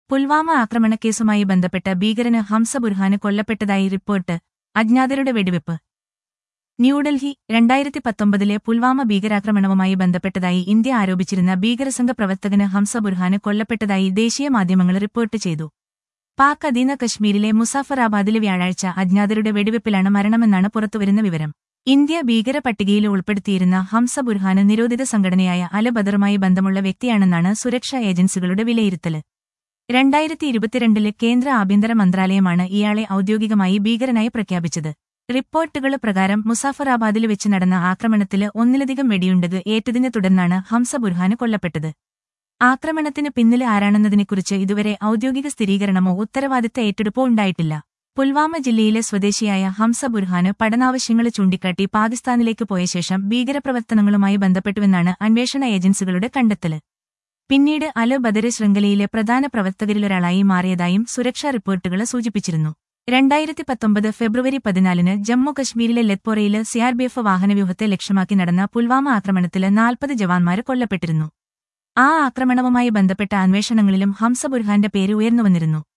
പുൽവാമ ആക്രമണക്കേസുമായി ബന്ധപ്പെട്ട ഭീകരന് ഹംസ ബുർഹാന് കൊല്ലപ്പെട്ടതായി റിപ്പോർട്ട് അജ്ഞാതരുടെ വെടിവെപ്പ് ന്യൂഡൽഹി രണ്ടായിരത്തി പത്തൊമ്പതിലെ പുൽവാമ ഭീകരാക്രമണവുമായി ബന്ധപ്പെട്ടതായി ഇന്ത്യ ആരോപിച്ചിരുന്ന ഭീകരസംഘ പ്രവർത്തകന് ഹംസ ബുർഹാന് കൊല്ലപ്പെട്ടതായി ദേശീയ മാധ്യമങ്ങൾ റിപ്പോർട്ട് ചെയ്തു പാക് അധീന കശ്മീരിലെ മുസാഫറാബാദിലെ വ്യാഴാഴ്ച അജ്ഞാതരുടെ വെടിവെപ്പിലാണ് മരണമെന്നാണ് പുറത്തുവരുന്ന വിവരം ഇന്ത്യ ഭീകര പട്ടികയിൽ ഉൾപ്പെടുത്തിയിരുന്ന ഹംസ ബുർഹാന് നിരോധിത സംഘടനയായ അല ബദറുമായി ബന്ധമുള്ള വ്യക്തിയാണെന്നാണ് സുരക്ഷാ ഏജൻസികളുടെ വിലയിരുത്തല് രണ്ടായിരത്തി ഇരുപത്തിരണ്ടില് കേന്ദ്ര ആഭ്യന്തര മന്ത്രാലയമാണ് ഇയാളെ ഔദ്യോഗികമായി ഭീകരനായി പ്രഖ്യാപിച്ചത് റിപ്പോർട്ടുകൾ പ്രകാരം മുസാഫറാബാദിൽ വെച്ച് നടന്ന ആക്രമണത്തില് ഒന്നിലധികം വെടിയുണ്ടത് ഏറ്റതിനെ തുടർന്നാണ് ഹംസ ബുർഹാന് കൊല്ലപ്പെട്ടത് ആക്രമണത്തിന് പിന്നില് ആരാണെന്നതിനെക്കുറിച്ച് ഇതുവരെ ഔദ്യോഗിക സ്ഥിരീകരണമോ ഉത്തരവാദിത്ത ഏറ്റെടുപ്പോ ഉണ്ടായിട്ടില്ല പുൽവാമ ജില്ലയിലെ സ്വദേശിയായ ഹംസ ബുർഹാന് പഠനാവശ്യങ്ങൾ ചൂണ്ടിക്കാട്ടി പാകിസ്ഥാനിലേക്ക് പോയ ശേഷം ഭീകരപ്രവർത്തനങ്ങളുമായി ബന്ധപ്പെട്ടുവെന്നാണ് അന്വേഷണ ഏജൻസികളുടെ കണ്ടെത്തല് പിന്നീട് അല ബദര് ശൃംഖലയിലെ പ്രധാന പ്രവർത്തകരിലൊരാളായി മാറിയതായും സുരക്ഷാ റിപ്പോർട്ടുകൾ സൂചിപ്പിച്ചിരുന്നു രണ്ടായിരത്തി പത്തൊമ്പത് ഫെബ്രുവരി പതിനാലിന് ജമ്മു കശ്മീരിലെ ലെത്പോറയില് സിആർബിഎഫ് വാഹനവ്യൂഹത്തെ ലക്ഷ്യമാക്കി നടന്ന പുൽവാമ ആക്രമണത്തില് നാൽപ്പത് ജവാന്മാര് കൊല്ലപ്പെട്ടിരുന്നു ആ ആക്രമണവുമായി ബന്ധപ്പെട്ട അന്വേഷണങ്ങളിലും ഹംസ ബുർഹാന്റെ പേര് ഉയർന്നുവന്നിരുന്നു